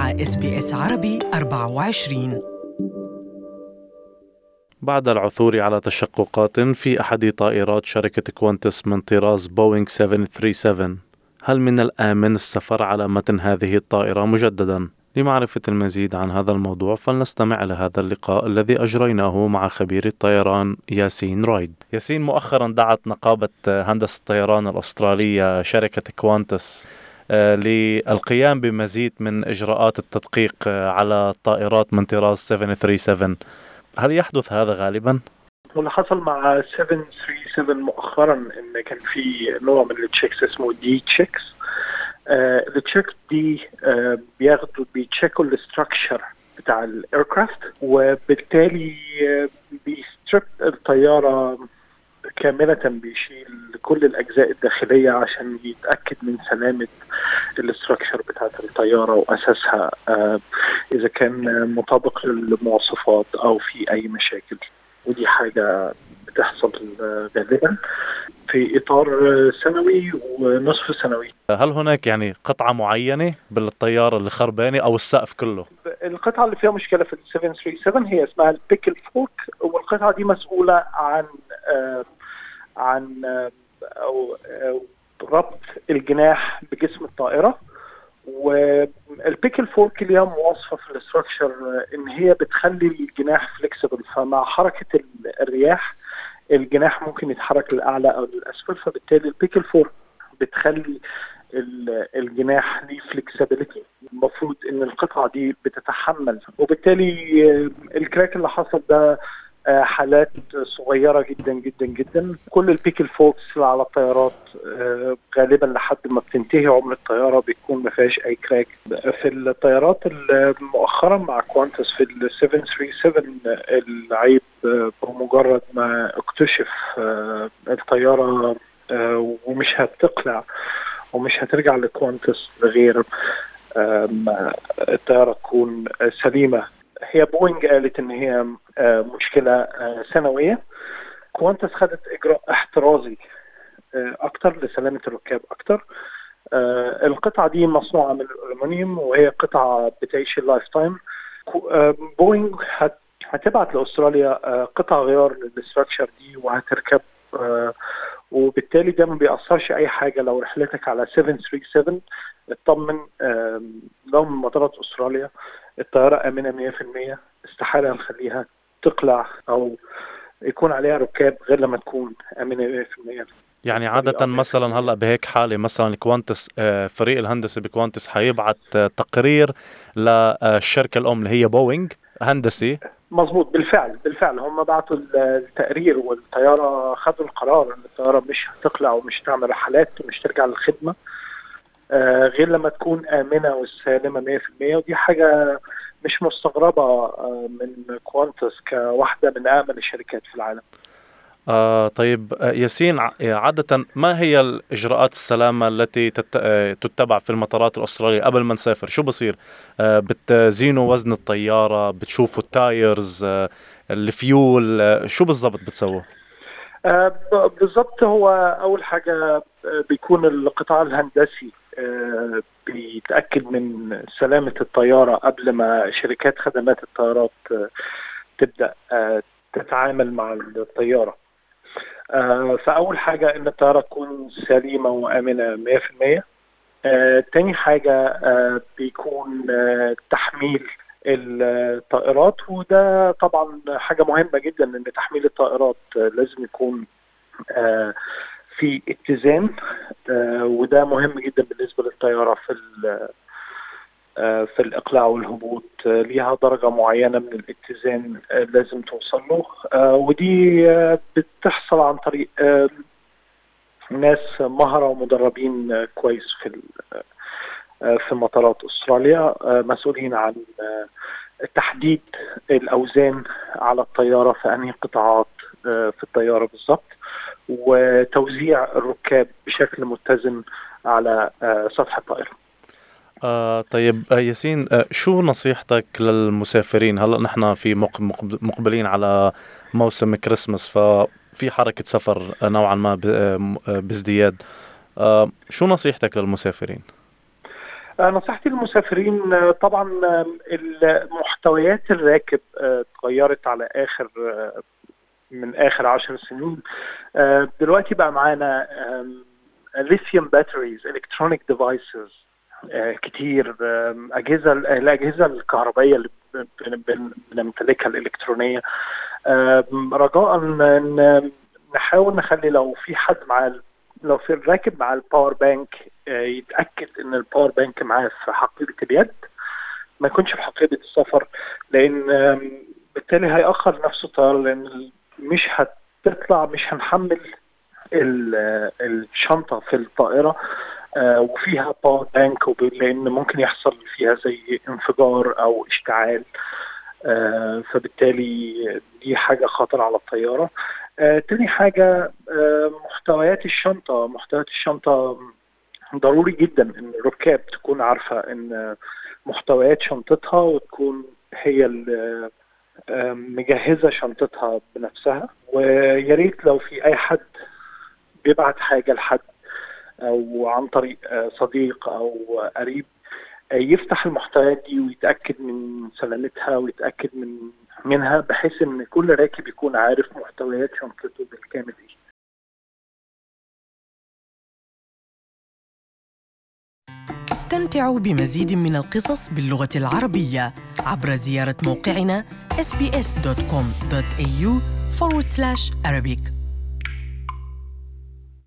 مع اس بي اس عربي 24 بعد العثور على تشققات في أحد طائرات شركة كوانتس من طراز بوينغ 737 هل من الآمن السفر على متن هذه الطائرة مجددا؟ لمعرفة المزيد عن هذا الموضوع فلنستمع لهذا اللقاء الذي أجريناه مع خبير الطيران ياسين رايد ياسين مؤخرا دعت نقابة هندسة الطيران الأسترالية شركة كوانتس آه، للقيام بمزيد من إجراءات التدقيق آه، على الطائرات من طراز 737 هل يحدث هذا غالبا؟ واللي حصل مع 737 مؤخرا ان كان في نوع من التشيكس اسمه دي تشيكس التشيك دي آه بياخدوا بيتشيكوا الاستراكشر بتاع الايركرافت وبالتالي آه بيستريب الطياره كاملة بيشيل كل الأجزاء الداخلية عشان يتأكد من سلامة الاستراكشر بتاعت الطيارة وأساسها آه إذا كان مطابق للمواصفات أو في أي مشاكل ودي حاجة بتحصل غالبا في اطار سنوي ونصف سنوي هل هناك يعني قطعه معينه بالطياره اللي خربانه او السقف كله القطعه اللي فيها مشكله في ال 737 هي اسمها البيكل فورك والقطعه دي مسؤوله عن آه عن آه او آه ربط الجناح بجسم الطائره والبيكل فورك ليها مواصفه في الاستراكشر ان هي بتخلي الجناح فليكسبل فمع حركه الرياح الجناح ممكن يتحرك للاعلى او للاسفل فبالتالي البيكل فورك بتخلي الجناح ليه فليكسبيليتي المفروض ان القطعه دي بتتحمل وبالتالي الكراك اللي حصل ده حالات صغيره جدا جدا جدا كل البيكل فوركس اللي على الطيارات غالبا لحد ما بتنتهي عمر الطياره بيكون ما فيهاش اي كراك في الطيارات مؤخرا مع كوانتس في ال 737 العيب بمجرد ما اكتشف الطياره ومش هتقلع ومش هترجع لكوانتس غير ما الطياره تكون سليمه هي بوينج قالت ان هي مشكله سنويه كوانتس خدت اجراء احترازي اكتر لسلامه الركاب اكتر القطعه دي مصنوعه من الالومنيوم وهي قطعه بتعيش اللايف تايم بوينج هتبعت لاستراليا قطع غيار للاستراكشر دي وهتركب وبالتالي ده ما بيأثرش اي حاجه لو رحلتك على 737 اطمن لو من مطارات استراليا الطياره امنه 100% استحاله نخليها تقلع او يكون عليها ركاب غير لما تكون امنه 100% يعني عادة مثلا هلا بهيك حالة مثلا كوانتس فريق الهندسة بكوانتس حيبعت تقرير للشركة الأم اللي هي بوينغ هندسي مظبوط بالفعل بالفعل هم بعتوا التقرير والطيارة خدوا القرار ان الطيارة مش هتقلع ومش تعمل رحلات ومش ترجع للخدمة آه غير لما تكون آمنة وسالمة 100% ودي حاجة مش مستغربة آه من كوانتس كواحدة من آمن الشركات في العالم آه طيب ياسين عادة ما هي الإجراءات السلامة التي تتبع في المطارات الأسترالية قبل ما نسافر شو بصير آه بتزينوا وزن الطيارة بتشوفوا التايرز آه الفيول آه شو بالضبط بتسووا آه بالضبط هو أول حاجة بيكون القطاع الهندسي آه بيتأكد من سلامة الطيارة قبل ما شركات خدمات الطيارات آه تبدأ آه تتعامل مع الطيارة آه فأول حاجة إن الطيارة تكون سليمة وآمنة 100% آه تاني حاجة آه بيكون آه تحميل الطائرات وده طبعا حاجة مهمة جدا إن تحميل الطائرات آه لازم يكون آه في اتزان آه وده مهم جدا بالنسبة للطيارة في في الإقلاع والهبوط ليها درجة معينة من الاتزان لازم توصل له ودي بتحصل عن طريق ناس مهرة ومدربين كويس في في مطارات أستراليا مسؤولين عن تحديد الأوزان على الطيارة في أنهي قطاعات في الطيارة بالضبط وتوزيع الركاب بشكل متزن على سطح الطائرة آه طيب آه ياسين آه شو نصيحتك للمسافرين هلا نحن في مقبلين على موسم كريسماس ففي حركة سفر نوعا ما بازدياد آه شو نصيحتك للمسافرين؟ نصيحتي للمسافرين طبعا محتويات الراكب اتغيرت على اخر من اخر عشر سنين دلوقتي بقى معانا ليثيوم باتريز الكترونيك ديفايسز كتير اجهزه الاجهزه الكهربائيه اللي بنمتلكها الالكترونيه رجاء ان نحاول نخلي لو في حد مع لو في راكب مع الباور بانك يتاكد ان الباور بانك معاه في حقيبه اليد ما يكونش في حقيبه السفر لان بالتالي هيأخر نفسه الطياره لان مش هتطلع مش هنحمل الشنطه في الطائره وفيها باور بانك لان ممكن يحصل فيها زي انفجار او اشتعال فبالتالي دي حاجه خطر على الطياره تاني حاجه محتويات الشنطه محتويات الشنطه ضروري جدا ان الركاب تكون عارفه ان محتويات شنطتها وتكون هي مجهزه شنطتها بنفسها ويا ريت لو في اي حد بيبعت حاجه لحد او عن طريق صديق او قريب يفتح المحتويات دي ويتاكد من سلامتها ويتاكد من منها بحيث ان كل راكب يكون عارف محتويات شنطته بالكامل ايه استمتعوا بمزيد من القصص باللغة العربية عبر زيارة موقعنا sbs.com.au forward slash Arabic